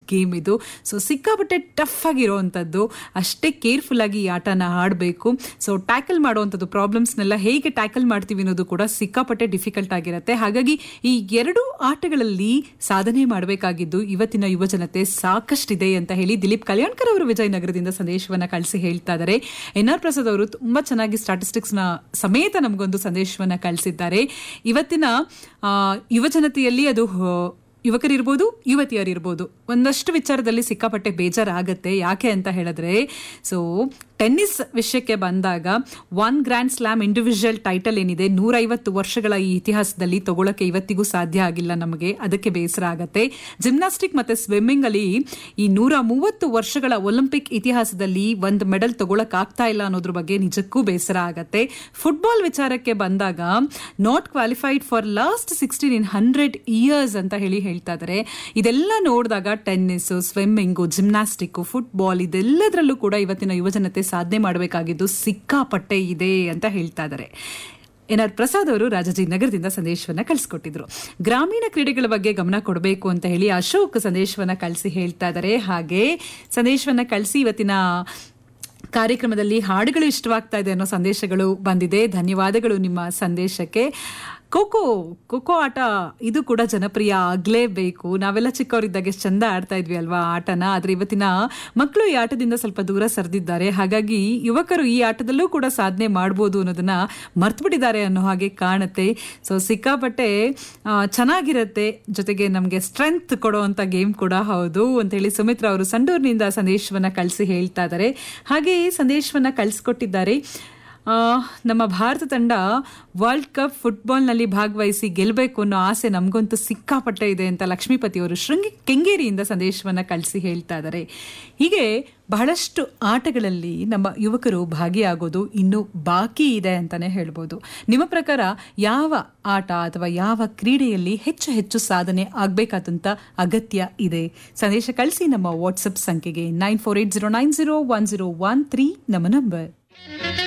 game ಇದು so ಸಿಕ್ಕಾಪಟ್ಟೆ tough ಆಗಿರೋವಂಥದ್ದು ಅಷ್ಟೇ ಕೇರ್ಫುಲ್ ಆಗಿ ಈ ಆಟನ ಆಡಬೇಕು ಸೊ ಟ್ಯಾಕಲ್ ಮಾಡುವಂಥದ್ದು ಪ್ರಾಬ್ಲಮ್ಸ್ನೆಲ್ಲ ಹೇಗೆ ಟ್ಯಾಕಲ್ ಮಾಡ್ತೀವಿ ಅನ್ನೋದು ಕೂಡ ಸಿಕ್ಕಾಪಟ್ಟೆ ಡಿಫಿಕಲ್ಟ್ ಆಗಿರುತ್ತೆ ಹಾಗಾಗಿ ಈ ಎರಡು ಆಟಗಳಲ್ಲಿ ಸಾಧನೆ ಮಾಡಬೇಕಾಗಿದ್ದು ಇವತ್ತಿನ ಯುವ ಜನತೆ ಸಾಕಷ್ಟಿದೆ ಅಂತ ಹೇಳಿ ದಿಲೀಪ್ ಕಲ್ಯಾಣ್ಕರ್ ಅವರು ವಿಜಯನಗರದಿಂದ ಸಂದೇಶವನ್ನ ಕಳಿಸಿ ಹೇಳ್ತಾ ಇದ್ದಾರೆ ಎನ್ ಆರ್ ಪ್ರಸಾದ್ ಅವರು ತುಂಬಾ ಚೆನ್ನಾಗಿ ಸ್ಟಾಟಿಸ್ಟಿಕ್ಸ್ ನ ಸಮೇತ ನಮಗೊಂದು ಸಂದೇಶವನ್ನ ಕಳಿಸಿದ್ದಾರೆ ಇವತ್ತಿನ ಆ, ಯುವ ಜನತೆಯಲ್ಲಿ ಅದು ಆ, ಯುವಕರಿರ್ಬೋದು ಯುವತಿಯರಿರ್ಬೋದು ಒಂದಷ್ಟು ವಿಚಾರದಲ್ಲಿ ಸಿಕ್ಕಾಪಟ್ಟೆ ಬೇಜಾರಾಗತ್ತೆ ಯಾಕೆ ಅಂತ ಹೇಳಿದ್ರೆ ಸೊ ಟೆನ್ನಿಸ್ ವಿಷಯಕ್ಕೆ ಬಂದಾಗ one grand slam individual title ಏನಿದೆ ನೂರೈವತ್ತು ವರ್ಷಗಳ ಈ ಇತಿಹಾಸದಲ್ಲಿ ತಗೊಳಕ್ಕೆ ಇವತ್ತಿಗೂ ಸಾಧ್ಯ ಆಗಿಲ್ಲ ನಮಗೆ ಅದಕ್ಕೆ ಬೇಸರ ಆಗತ್ತೆ ಜಿಮ್ನಾಸ್ಟಿಕ್ ಮತ್ತೆ ಸ್ವಿಮ್ಮಿಂಗ್ ಅಲ್ಲಿ ಈ ನೂರ ಮೂವತ್ತು ವರ್ಷಗಳ ಒಲಿಂಪಿಕ್ ಇತಿಹಾಸದಲ್ಲಿ ಒಂದು ಮೆಡಲ್ ತಗೊಳಕ್ ಆಗ್ತಾ ಇಲ್ಲ ಅನ್ನೋದ್ರ ಬಗ್ಗೆ ನಿಜಕ್ಕೂ ಬೇಸರ ಆಗತ್ತೆ ಫುಟ್ಬಾಲ್ ವಿಚಾರಕ್ಕೆ ಬಂದಾಗ not qualified for last sixteen in hundred years ಅಂತ ಹೇಳಿ ಹೇಳ್ತಾ ಇದ್ದಾರೆ ಇದೆಲ್ಲ ನೋಡಿದಾಗ ಟೆನ್ನಿಸ್ ಸ್ವಿಮ್ಮಿಂಗು ಜಿಮ್ನಾಸ್ಟಿಕ್ ಫುಟ್ಬಾಲ್ ಇದೆಲ್ಲದರಲ್ಲೂ ಕೂಡ ಇವತ್ತಿನ ಯುವಜನತೆ ಸಾಧನೆ ಮಾಡಬೇಕಾಗಿದ್ದು ಸಿಕ್ಕಾಪಟ್ಟೆ ಇದೆ ಅಂತ ಹೇಳ್ತಾ ಇದ್ದಾರೆ ಎನ್ ಆರ್ ಪ್ರಸಾದ್ ಅವರು ರಾಜಾಜಿನಗರದಿಂದ ಸಂದೇಶವನ್ನ ಕಳಿಸ್ಕೊಟ್ಟಿದ್ರು ಗ್ರಾಮೀಣ ಕ್ರೀಡೆಗಳ ಬಗ್ಗೆ ಗಮನ ಕೊಡಬೇಕು ಅಂತ ಹೇಳಿ ಅಶೋಕ್ ಸಂದೇಶವನ್ನ ಕಳಿಸಿ ಹೇಳ್ತಾ ಇದ್ದಾರೆ ಹಾಗೆ ಸಂದೇಶವನ್ನ ಕಳಿಸಿ ಇವತ್ತಿನ ಕಾರ್ಯಕ್ರಮದಲ್ಲಿ ಹಾಡುಗಳು ಇಷ್ಟವಾಗ್ತಾ ಇದೆ ಅನ್ನೋ ಸಂದೇಶಗಳು ಬಂದಿದೆ ಧನ್ಯವಾದಗಳು ನಿಮ್ಮ ಸಂದೇಶಕ್ಕೆ ಖೋಖೋ ಖೋಖೋ ಆಟ ಇದು ಕೂಡ ಜನಪ್ರಿಯ ಆಗಲೇಬೇಕು ನಾವೆಲ್ಲ ಚಿಕ್ಕವರಿದ್ದಾಗ ಎಷ್ಟು ಚಂದ ಆಡ್ತಾ ಇದ್ವಿ ಅಲ್ವಾ ಆಟನ ಆದ್ರೆ ಇವತ್ತಿನ ಮಕ್ಕಳು ಈ ಆಟದಿಂದ ಸ್ವಲ್ಪ ದೂರ ಸರಿದಿದ್ದಾರೆ ಹಾಗಾಗಿ ಯುವಕರು ಈ ಆಟದಲ್ಲೂ ಕೂಡ ಸಾಧನೆ ಮಾಡ್ಬೋದು ಅನ್ನೋದನ್ನ ಮರ್ತ್ಬಿಟ್ಟಿದ್ದಾರೆ ಅನ್ನೋ ಹಾಗೆ ಕಾಣುತ್ತೆ ಸೊ ಸಿಕ್ಕಾಪಟ್ಟೆ ಆ, ಚೆನ್ನಾಗಿರುತ್ತೆ ಜೊತೆಗೆ ನಮಗೆ ಸ್ಟ್ರೆಂತ್ ಕೊಡುವಂತ ಗೇಮ್ ಕೂಡ ಹೌದು ಅಂತ ಹೇಳಿ ಸುಮಿತ್ರಾ ಅವರು ಸಂಡೂರಿನಿಂದ ಸಂದೇಶವನ್ನ ಕಳಿಸಿ ಹೇಳ್ತಾ ಇದ್ದಾರೆ ಹಾಗೆ ಸಂದೇಶವನ್ನ ಕಳಿಸ್ಕೊಟ್ಟಿದ್ದಾರೆ ಆ, ನಮ್ಮ ಭಾರತ ತಂಡ ವರ್ಲ್ಡ್ ಕಪ್ ಫುಟ್ಬಾಲ್ನಲ್ಲಿ ಭಾಗವಹಿಸಿ ಗೆಲ್ಲಬೇಕು ಅನ್ನೋ ಆಸೆ ನಮಗಂತೂ ಸಿಕ್ಕಾಪಟ್ಟೆ ಇದೆ ಅಂತ ಲಕ್ಷ್ಮೀಪತಿ ಅವರು ಶೃಂಗಿ ಕೆಂಗೇರಿಯಿಂದ ಸಂದೇಶವನ್ನ ಕಳಿಸಿ ಹೇಳ್ತಾ ಇದ್ದಾರೆ ಹೀಗೆ ಬಹಳಷ್ಟು ಆಟಗಳಲ್ಲಿ ನಮ್ಮ ಯುವಕರು ಭಾಗಿಯಾಗೋದು ಇನ್ನೂ ಬಾಕಿ ಇದೆ ಅಂತಾನೆ ಹೇಳ್ಬೋದು ನಿಮ್ಮ ಪ್ರಕಾರ ಯಾವ ಆಟ ಅಥವಾ ಯಾವ ಕ್ರೀಡೆಯಲ್ಲಿ ಹೆಚ್ಚು ಹೆಚ್ಚು ಸಾಧನೆ ಆಗಬೇಕಾದಂತ ಅಗತ್ಯ ಇದೆ ಸಂದೇಶ ಕಳಿಸಿ ನಮ್ಮ ವಾಟ್ಸಪ್ ಸಂಖ್ಯೆಗೆ nine four eight zero nine zero one zero one three ನಮ್ಮ ನಂಬರ್